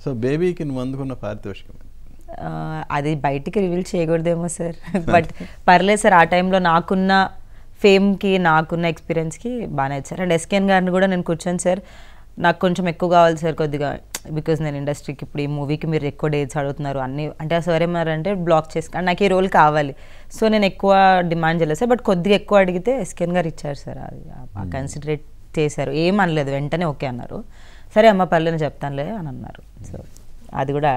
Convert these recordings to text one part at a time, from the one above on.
So బేబీకి నువ్వు అందుకున్న పారితోషికం ఆ, అది బయటికి రివీల్ చేయకూడదేమో సార్ బట్ పర్లేదు సార్ ఆ టైంలో నాకున్న ఫేమ్కి నాకున్న ఎక్స్పీరియన్స్కి బాగానే సార్ అండ్ ఎస్కేన్ గారిని కూడా నేను కూర్చొని సార్ నాకు కొంచెం ఎక్కువ కావాలి సార్ కొద్దిగా బికాజ్ నేను ఇండస్ట్రీకి ఇప్పుడు ఈ మూవీకి మీరు ఎక్కువ డేట్స్ అడుగుతున్నారు అన్ని అంటే సార్ ఏమన్నారంటే బ్లాక్ చేసి నాకు ఈ రోల్ కావాలి సో నేను ఎక్కువ డిమాండ్ చేయలేదు సార్ బట్ కొద్దిగా ఎక్కువ అడిగితే ఎస్కేన్ గారు ఇచ్చారు సార్ అది కన్సిడరేట్ చేశారు ఏం అనలేదు వెంటనే ఓకే అన్నారు సరే అమ్మ పర్లేదు చెప్తానులే అని అన్నారు సో అది కూడా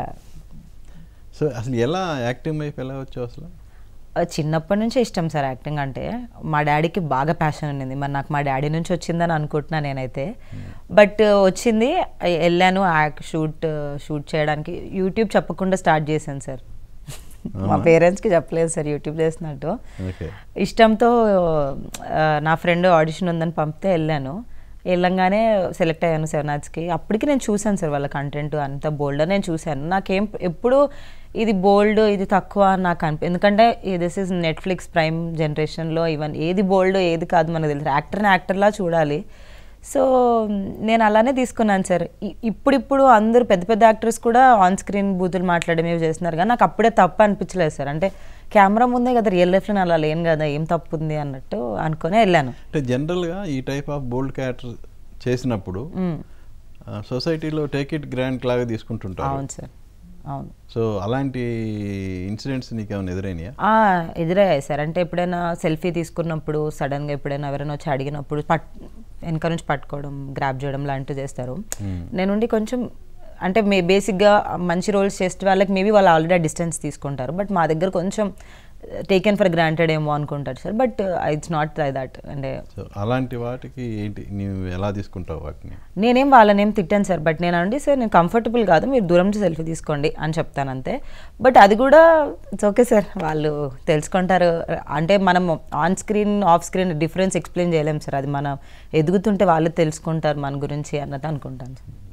సో అసలు ఎలా యాక్టింగ్ వైపు ఎలా వచ్చావు అసలు ఆ, చిన్నప్పటి నుంచే ఇష్టం సార్ యాక్టింగ్ అంటే మా డాడీకి బాగా ప్యాషన్ ఉన్నింది మరి నాకు మా డాడీ నుంచి వచ్చిందని అనుకుంటున్నా నేనైతే బట్ వచ్చింది ఎ- వెళ్ళాను యాక్ షూట్ షూట్ చేయడానికి యూట్యూబ్ చెప్పకుండా స్టార్ట్ చేశాను సార్ మా పేరెంట్స్కి చెప్పలేదు సార్ యూట్యూబ్ చేసినట్టు ఓకే ఇష్టంతో ఆ, నా ఫ్రెండ్ ఆడిషన్ ఉందని పంపితే వెళ్ళాను వెళ్ళంగానే సెలెక్ట్ అయ్యాను సెవెనాథ్స్కి అప్పటికి నేను చూశాను సార్ వాళ్ళ కంటెంట్ అంత బోల్డ్ నేను చూశాను నాకేం ఎప్పుడు ఇది బోల్డ్ ఇది తక్కువ అని నాకు అనిపి ఎందుకంటే దిస్ ఇస్ నెట్ఫ్లిక్స్ ప్రైమ్ జనరేషన్లో ఈవెన్ ఏది బోల్డ్ ఏది కాదు మనకు తెలుసు యాక్టర్ని యాక్టర్లా చూడాలి సో నేను అలానే తీసుకున్నాను సార్ ఇ- ఇప్పుడిప్పుడు అందరూ పెద్ద పెద్ద యాక్టర్స్ కూడా ఆన్ స్క్రీన్ బూతులు మాట్లాడమే చేస్తున్నారు కానీ నాకు అప్పుడే తప్పు అనిపించలేదు సార్ అంటే కెమెరా ముందే కదా రియల్ లైఫ్లో నేను అలా లేను కదా ఏం తప్పు ఉంది అన్నట్టు అనుకునే వెళ్ళాను అంటే జనరల్గా ఈ టైప్ ఆఫ్ బోల్డ్ క్యారెక్టర్ చేసినప్పుడు మ్మ్. సొసైటీలో టేక్ ఇట్ గ్రాండ్ లాగా తీసుకుంటుంటారు అవును సార్ అవును సో అలాంటి ఇన్సిడెంట్స్ నీకు ఏమైనా ఎదురైనాయా ఆ, ఎదురయ్యాయి సార్ అంటే ఎప్పుడైనా సెల్ఫీ తీసుకున్నప్పుడు సడన్గా ఎప్పుడైనా ఎవరైనా వచ్చి అడిగినప్పుడు పట్ వెనక నుంచి పట్టుకోవడం గ్రాప్ చేయడం లాంటివి చేస్తారు నేనుండి కొంచెం అంటే మే బేసిక్గా మంచి రోల్స్ చేసే వాళ్ళకి మేబీ వాళ్ళు ఆల్రెడీ డిస్టెన్స్ తీసుకుంటారు బట్ మా దగ్గర కొంచెం టేకెన్ ఫర్ గ్రాంటెడ్ ఏమో అనుకుంటారు sir but it's not like that అంటే సో అలాంటి వాటికి ఏంటి నీవు ఎలా తీసుకుంటావు వాటిని నేనేం వాళ్ళనేం తిట్టాను సార్ బట్ నేను అండి సార్ నేను కంఫర్టబుల్ కాదు మీరు దూరం నుంచి సెల్ఫీ తీసుకోండి అని చెప్తాను అంతే బట్ అది కూడా ఇట్స్ ఓకే సార్ వాళ్ళు తెలుసుకుంటారు అంటే మనం on screen off screen difference explain చేయలేం సార్ అది మనం ఎదుగుతుంటే వాళ్ళు తెలుసుకుంటారు మన గురించి అన్నది అనుకుంటాను సార్